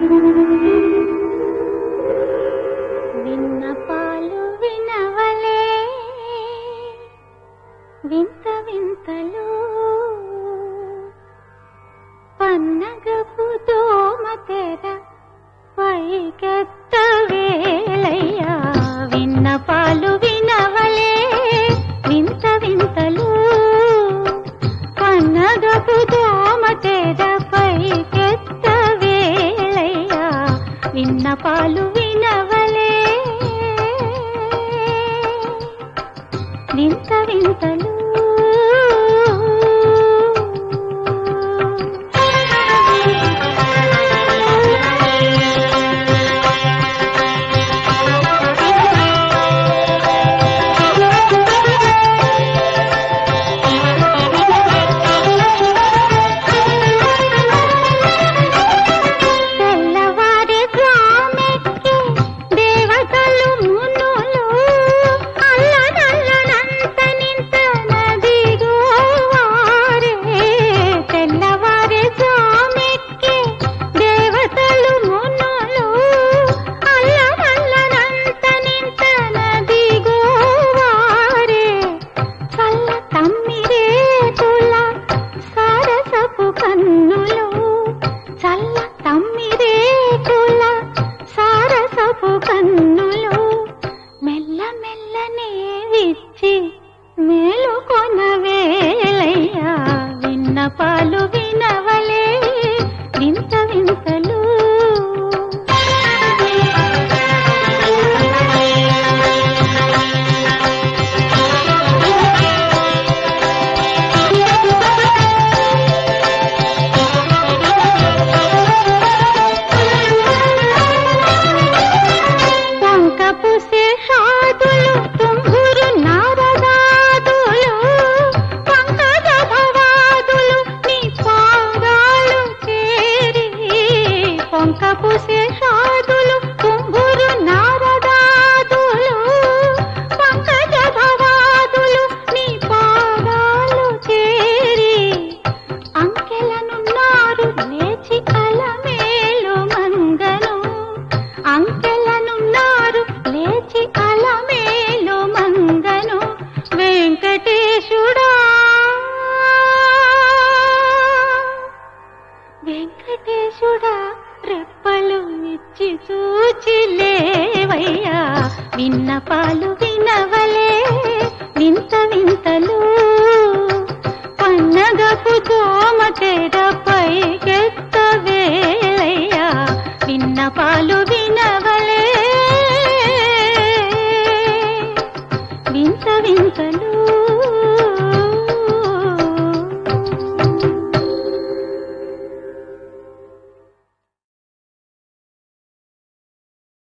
విన్నపాలు వినవలే వింత వింతలు పన్నగపు దోమ తెర పైకెత్త వేలయ్యా విన్నపాలు వినవలే వింత వింతలు పన్నగపు దోమ తెర పైకెత్త వేలయ్యా విన్నపాలు వినవలే వింత వింతలు తెల్లవారి స్వామికి దేవతలు మునులు అల్లనల్లనంత నింత నదిగో వారే తెల్లవారి స్వామికి దేవతలు మునులు అల్లనల్లనంత నింత నదిగో వారే చల్ల తమ్మిరే తుల సారసపు కన్నులు చల్ల తమ్మిరే తుల సారసపు కన్నులు మెల్ల మెల్లనే విచ్చి మేలుకొన వేలయ్యా విన్నపాలు వినవలే వింత వింతలు పంకపు శేషాదులు తుంగురు నారదాదులు పంకజ భవాదులు నీ పాదాలు చేరి పంకపు శేషాదులు తుంగురు నారదాదులు పంకజ భవాదులు నీ పాదాలు చేరి అంకెలనున్నారు లేచి అలమేలు మంగను అంకెలనున్నారు లేచి అలమేలు మంగను వెంకటేశుడా వెంకటేశుడా రెప్పలు ఇచ్చి చూచి లేవయ్యా విన్నపాలు వినవలే వింత వింతలు పన్నగపు దోమ తెర